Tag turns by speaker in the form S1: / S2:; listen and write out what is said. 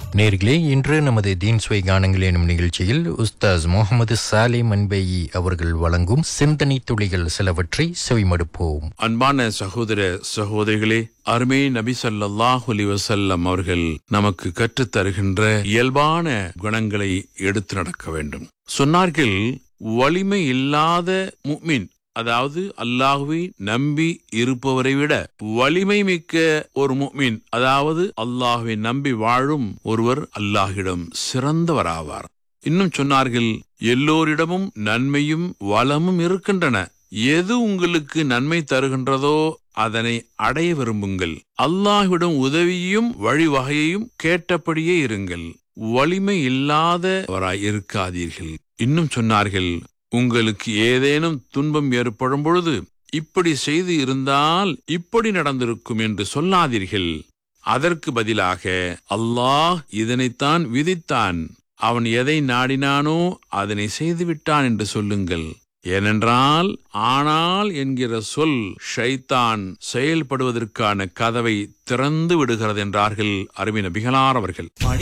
S1: நேர்களே இன்று நமது தீன் சுவை கானங்கள் எனும் நிகழ்ச்சியில் உஸ்தாஸ் முகமது சாலே மன்பேயி அவர்கள் வழங்கும் சிந்தனை துளிகள் சிலவற்றை செவிமடுப்போம்
S2: அன்பான சகோதர சகோதரிகளே அருமே நபி ஸல்லல்லாஹு அலைஹி வஸல்லம் அவர்கள் நமக்கு கற்றுத் தருகின்ற இயல்பான குணங்களை எடுத்து நடக்க வேண்டும் சொன்னார்கள் வலிமை இல்லாத முஃமின் அதாவது அல்லாஹுவை நம்பி இருப்பவரை விட வலிமை மிக்க ஒரு முஃமின் அதாவது அல்லாஹுவை நம்பி வாழும் ஒருவர் அல்லாஹ்விடம் சிறந்தவராவார் இன்னும் சொன்னார்கள் எல்லோரிடமும் நன்மையும் வளமும் இருக்கின்றன எது உங்களுக்கு நன்மை தருகின்றதோ அதனை அடைய விரும்புங்கள் அல்லாஹ்விடம் உதவியும் வழிவகையையும் கேட்டபடியே இருங்கள் வலிமை இல்லாதவராய் இருக்காதீர்கள் இன்னும் சொன்னார்கள் உங்களுக்கு ஏதேனும் துன்பம் ஏற்படும் பொழுது இப்படி செய்து இருந்தால் இப்படி நடந்திருக்கும் என்று சொல்லாதீர்கள் அதற்கு பதிலாக அல்லாஹ் இதனைத்தான் விதித்தான் அவன் எதை நாடினானோ அதனை செய்துவிட்டான் என்று சொல்லுங்கள் ஏனென்றால் ஆனால் என்கிற சொல் ஷைத்தான் செயல்படுவதற்கான கதவை திறந்து விடுகிறது என்றார்கள் அருமை நபிகளார் அவர்கள்